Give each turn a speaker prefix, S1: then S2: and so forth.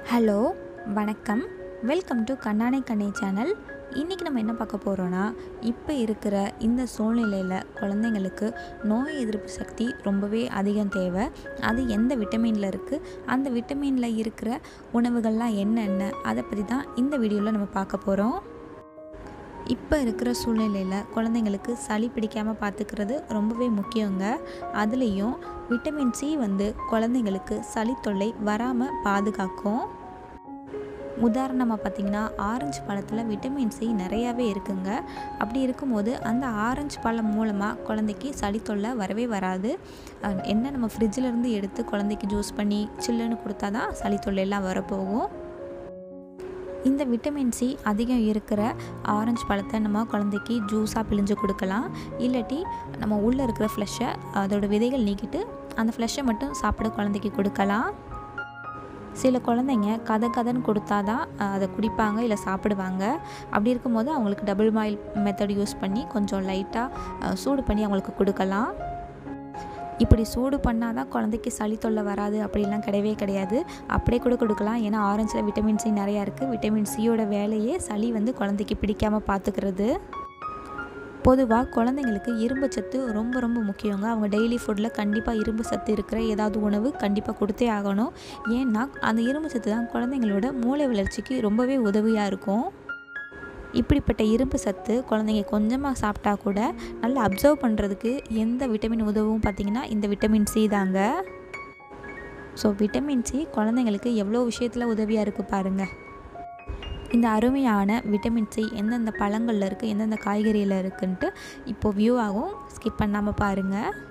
S1: hello வணக்கம் welcome to கண்ணானை கண்ணை channel இன்றைக்கி நம்ம என்ன பார்க்க போகிறோன்னா இப்போ இருக்கிற இந்த சூழ்நிலையில் குழந்தைங்களுக்கு நோய் எதிர்ப்பு சக்தி ரொம்பவே அதிகம் தேவை அது எந்த விட்டமினில் இருக்குது அந்த விட்டமினில் இருக்கிற உணவுகள்லாம் என்னென்ன அதை பற்றி தான் இந்த வீடியோவில் நம்ம பார்க்க போகிறோம் இப்போ இருக்கிற சூழ்நிலையில் குழந்தைங்களுக்கு சளி பிடிக்காமல் பார்த்துக்கிறது ரொம்பவே முக்கியங்க அதுலேயும் விட்டமின் சி வந்து குழந்தைங்களுக்கு சளி தொல்லை வராமல் பாதுகாக்கும் உதாரணமாக பார்த்திங்கன்னா ஆரஞ்சு பழத்தில் விட்டமின் சி நிறையாவே இருக்குங்க அப்படி இருக்கும்போது அந்த ஆரஞ்சு பழம் மூலமாக குழந்தைக்கு சளி தொல்லை வரவே வராது அஹ் என்ன நம்ம ஃப்ரிட்ஜிலேருந்து எடுத்து குழந்தைக்கு ஜூஸ் பண்ணி சில்லுன்னு கொடுத்தா தான் சளி தொல்லையெல்லாம் வரப்போகும் இந்த விட்டமின் சி அதிகம் இருக்கிற ஆரஞ்சு பழத்தை நம்ம குழந்தைக்கு ஜூஸாக பிழிஞ்சு கொடுக்கலாம் இல்லாட்டி நம்ம உள்ளே இருக்கிற ஃப்ளஷை அதோட விதைகள் நீக்கிட்டு அந்த ஃப்ளஷை மட்டும் சாப்பிட குழந்தைக்கு கொடுக்கலாம் சில குழந்தைங்க கதை கதைன்னு கொடுத்தா தான் அதை குடிப்பாங்க இல்லை சாப்பிடுவாங்க அப்படி இருக்கும்போது அவங்களுக்கு டபுள் பாயில் மெத்தட் யூஸ் பண்ணி கொஞ்சம் லைட்டாக சூடு பண்ணி அவங்களுக்கு கொடுக்கலாம் இப்படி சூடு பண்ணால் தான் குழந்தைக்கு சளி தொல்லை வராது அப்படிலாம் கிடையவே கிடையாது அப்படியே கூட கொடுக்கலாம் ஏன்னா ஆரஞ்சில் விட்டமின் சி நிறையா இருக்குது விட்டமின் சியோட வேலையே சளி வந்து குழந்தைக்கு பிடிக்காமல் பார்த்துக்கிறது பொதுவாக குழந்தைங்களுக்கு இரும்பு சத்து ரொம்ப ரொம்ப முக்கியங்க அவங்க டெய்லி ஃபுட்டில் கண்டிப்பாக இரும்பு சத்து இருக்கிற ஏதாவது உணவு கண்டிப்பாக கொடுத்தே ஆகணும் ஏன்னா அந்த இரும்பு சத்து தான் குழந்தைங்களோட மூளை வளர்ச்சிக்கு ரொம்பவே உதவியாக இருக்கும் இப்படிப்பட்ட இரும்பு சத்து குழந்தைங்க கொஞ்சமாக சாப்பிட்டா கூட நல்லா அப்சர்வ் பண்ணுறதுக்கு எந்த விட்டமின் உதவும் பார்த்திங்கன்னா இந்த விட்டமின் சி தாங்க ஸோ விட்டமின் சி குழந்தைங்களுக்கு எவ்வளோ விஷயத்தில் உதவியாக இருக்குது பாருங்கள் இந்த அருமையான விட்டமின் சி எந்தெந்த பழங்களில் இருக்குது எந்தெந்த காய்கறியில் இருக்குன்ட்டு இப்போது வியூ ஆகும் ஸ்கிப் பண்ணாமல் பாருங்கள்